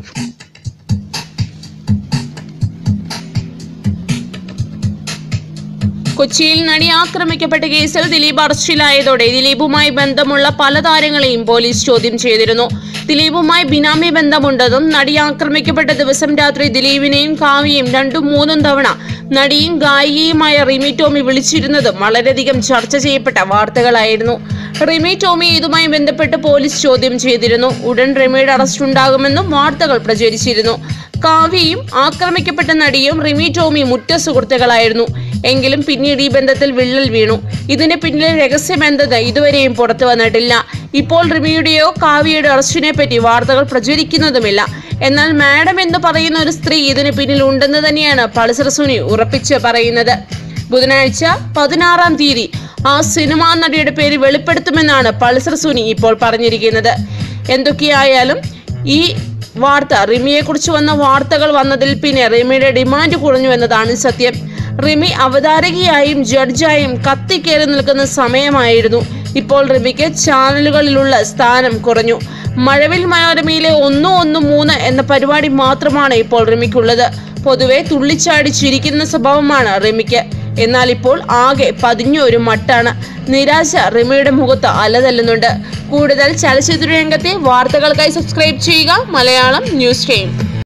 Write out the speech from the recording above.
കൊച്ചിയിൽ നടി ആക്രമിക്കപ്പെട്ട കേസിൽ ദിലീപ് അറസ്റ്റിലായതോടെ ദിലീപുമായി ബന്ധമുള്ള പല താരങ്ങളെയും പോലീസ് ചോദ്യം ചെയ്തിരുന്നു ദിലീപുമായി ബിനാമി ബന്ധമുണ്ടെന്നും നടി ആക്രമിക്കപ്പെട്ട ദിവസം രാത്രി ദിലീപിനെയും കാവ്യയും രണ്ടും മൂന്നും തവണ നടിയും ഗായികയുമായ റിമി ടോമി വിളിച്ചിരുന്നതും വളരെയധികം ചർച്ച ചെയ്യപ്പെട്ട വാർത്തകളായിരുന്നു റിമി ടോമി ഇതുമായി ബന്ധപ്പെട്ട് പോലീസ് ചോദ്യം ചെയ്തിരുന്നു ഉടൻ റിമിയുടെ അറസ്റ്റ് ഉണ്ടാകുമെന്നും വാർത്തകൾ പ്രചരിച്ചിരുന്നു കാവ്യയും ആക്രമിക്കപ്പെട്ട നടിയും റിമി ടോമിയും ഉറ്റ സുഹൃത്തുക്കളായിരുന്നു എങ്കിലും പിന്നീട് ഈ ബന്ധത്തിൽ വിള്ളൽ വീണു ഇതിന് പിന്നിലെ രഹസ്യമെന്തെന്ന് ഇതുവരെയും പുറത്തു വന്നിട്ടില്ല ഇപ്പോൾ റിമിയുടെയോ കാവ്യയുടെ അറസ്റ്റിനെ പറ്റി വാർത്തകൾ പ്രചരിക്കുന്നതുമില്ല എന്നാൽ മാഡം എന്ന് പറയുന്ന ഒരു സ്ത്രീ ഇതിന് പിന്നിൽ ഉണ്ടെന്ന് തന്നെയാണ് പൾസർ സുനി ഉറപ്പിച്ച് പറയുന്നത് ബുധനാഴ്ച പതിനാറാം തീയതി ആ സിനിമാ നടിയുടെ പേര് വെളിപ്പെടുത്തുമെന്നാണ് പൾസർ സുനി ഇപ്പോൾ പറഞ്ഞിരിക്കുന്നത് എന്തൊക്കെയായാലും ഈ വാർത്ത റിമിയെ കുറിച്ച് വന്ന വാർത്തകൾ വന്നതിൽ പിന്നെ റിമിയുടെ ഡിമാൻഡ് കുറഞ്ഞു എന്നതാണ് സത്യം റിമി അവതാരകയായും ജഡ്ജായും കത്തിക്കേറി നിൽക്കുന്ന സമയമായിരുന്നു ഇപ്പോൾ റിമിക്ക് ചാനലുകളിലുള്ള സ്ഥാനം കുറഞ്ഞു മഴവിൽ മനോരമയിലെ ഒന്ന് ഒന്ന് മൂന്ന് എന്ന പരിപാടി മാത്രമാണ് ഇപ്പോൾ റിമിക്കുള്ളത് പൊതുവെ തുള്ളിച്ചാടി ചിരിക്കുന്ന സ്വഭാവമാണ് റിമിക്ക് എന്നാൽ ഇപ്പോൾ ആകെ പതിഞ്ഞ ഒരു മട്ടാണ് നിരാശ റിമിയുടെ മുഖത്ത് അലതല്ലുന്നുണ്ട് കൂടുതൽ ചലച്ചിത്ര രംഗത്തെ വാർത്തകൾക്കായി സബ്സ്ക്രൈബ് ചെയ്യുക മലയാളം ന്യൂസ് ടൈം